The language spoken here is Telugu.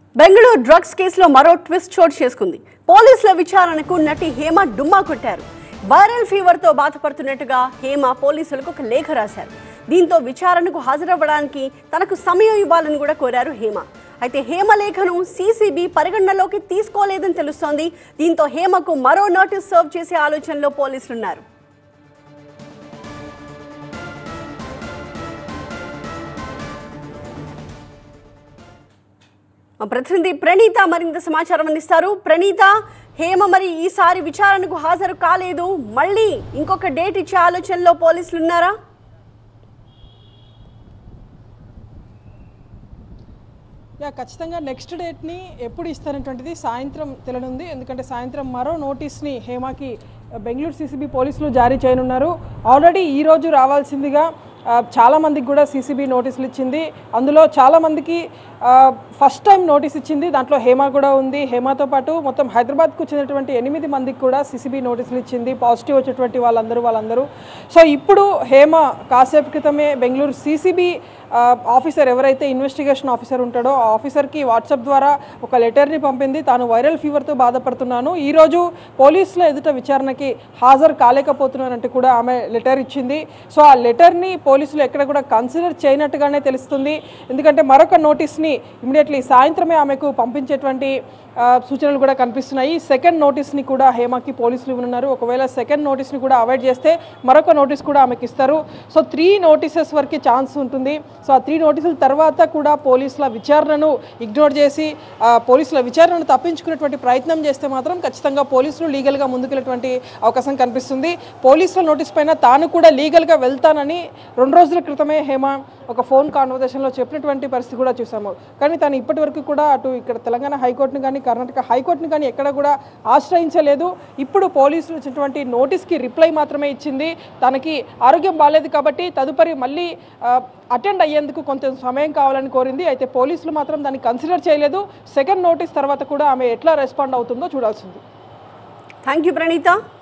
బెంగళూరు డ్రగ్స్ కేసులో మరో ట్విస్ట్ చోటు చేసుకుంది పోలీసుల విచారణకు నటి హేమ డుమ్మా కొట్టారు వైరల్ ఫీవర్తో బాధపడుతున్నట్టుగా హేమ పోలీసులకు ఒక లేఖ రాశారు దీంతో విచారణకు హాజరవ్వడానికి తనకు సమయం ఇవ్వాలని కూడా కోరారు హేమ అయితే హేమ లేఖను సీసీబీ పరిగణనలోకి తీసుకోలేదని తెలుస్తోంది దీంతో హేమకు మరో నోటీస్ సర్వ్ చేసే ఆలోచనలో పోలీసులున్నారు మా ప్రతినిధి ప్రణీత మరింత సమాచారం అందిస్తారు ప్రణీత హేమ మరి ఈసారి విచారణకు హాజరు కాలేదు మళ్ళీ ఇంకొక డేట్ ఇచ్చే ఆలోచనలో పోలీసులు ఉన్నారా యా ఖచ్చితంగా నెక్స్ట్ డేట్ని ఎప్పుడు ఇస్తారనేటువంటిది సాయంత్రం తెలియనుంది ఎందుకంటే సాయంత్రం మరో నోటీస్ని హేమాకి బెంగళూరు సీసీబీ పోలీసులు జారీ చేయనున్నారు ఆల్రెడీ ఈ రోజు రావాల్సిందిగా ఆ, చాలా మందికి కూడా సీసీబీ నోటీసులు ఇచ్చింది అందులో చాలా మందికి ఫస్ట్ టైం నోటీస్ ఇచ్చింది దాంట్లో హేమ కూడా ఉంది హేమతో పాటు మొత్తం హైదరాబాద్కు చెందినటువంటి ఎనిమిది మందికి కూడా సీసీబీ నోటీసులు ఇచ్చింది పాజిటివ్ వచ్చేటువంటి వాళ్ళందరూ వాళ్ళందరూ సో ఇప్పుడు హేమ కాసేపు క్రితమే బెంగళూరు సీసీబీ ఆఫీసర్ ఎవరైతే ఇన్వెస్టిగేషన్ ఆఫీసర్ ఉంటాడో ఆ ఆఫీసర్కి వాట్సాప్ ద్వారా ఒక లెటర్ని పంపింది తాను వైరల్ ఫీవర్తో బాధపడుతున్నాను ఈరోజు పోలీసుల ఎదుట విచారణకి హాజరు కాలేకపోతున్నానంటూ కూడా ఆమె లెటర్ ఇచ్చింది సో ఆ లెటర్ని పోలీసులు ఎక్కడ కూడా కన్సిడర్ చేయనట్టుగానే తెలుస్తుంది ఎందుకంటే మరొక నోటీస్ని ఇమీడియట్లీ సాయంత్రమే ఆమెకు పంపించేటువంటి ఆ, సూచనలు కూడా కనిపిస్తున్నాయి సెకండ్ నోటీస్ని కూడా హేమకి పోలీసులు ఇవ్వనున్నారు ఒకవేళ సెకండ్ నోటీస్ని కూడా అవాయిడ్ చేస్తే మరొక నోటీస్ కూడా ఆమెకి ఇస్తారు సో త్రీ నోటీసెస్ వరకు ఛాన్స్ ఉంటుంది సో ఆ త్రీ నోటీసుల తర్వాత కూడా పోలీసుల విచారణను ఇగ్నోర్ చేసి ఆ, పోలీసుల విచారణను తప్పించుకునేటువంటి ప్రయత్నం చేస్తే మాత్రం ఖచ్చితంగా పోలీసులు లీగల్గా ముందుకెళ్ళేటువంటి అవకాశం కనిపిస్తుంది పోలీసుల నోటీస్ పైన తాను కూడా లీగల్గా వెళ్తానని రెండు రోజుల క్రితమే హేమ ఒక ఫోన్ కాన్వర్జేషన్లో చెప్పినటువంటి పరిస్థితి కూడా చూసాము కానీ తను ఇప్పటి వరకు కూడా అటు ఇక్కడ తెలంగాణ హైకోర్టును కానీ కర్ణాటక హైకోర్టును కానీ ఎక్కడ కూడా ఆశ్రయించలేదు ఇప్పుడు పోలీసులు ఇచ్చినటువంటి నోటీస్కి రిప్లై మాత్రమే ఇచ్చింది తనకి ఆరోగ్యం బాగాలేదు కాబట్టి తదుపరి మళ్ళీ అటెండ్ అయ్యేందుకు కొంత సమయం కావాలని కోరింది అయితే పోలీసులు మాత్రం దాన్ని కన్సిడర్ చేయలేదు సెకండ్ నోటీస్ తర్వాత కూడా ఆమె ఎట్లా రెస్పాండ్ అవుతుందో చూడాల్సింది థ్యాంక్ యూ ప్రణీత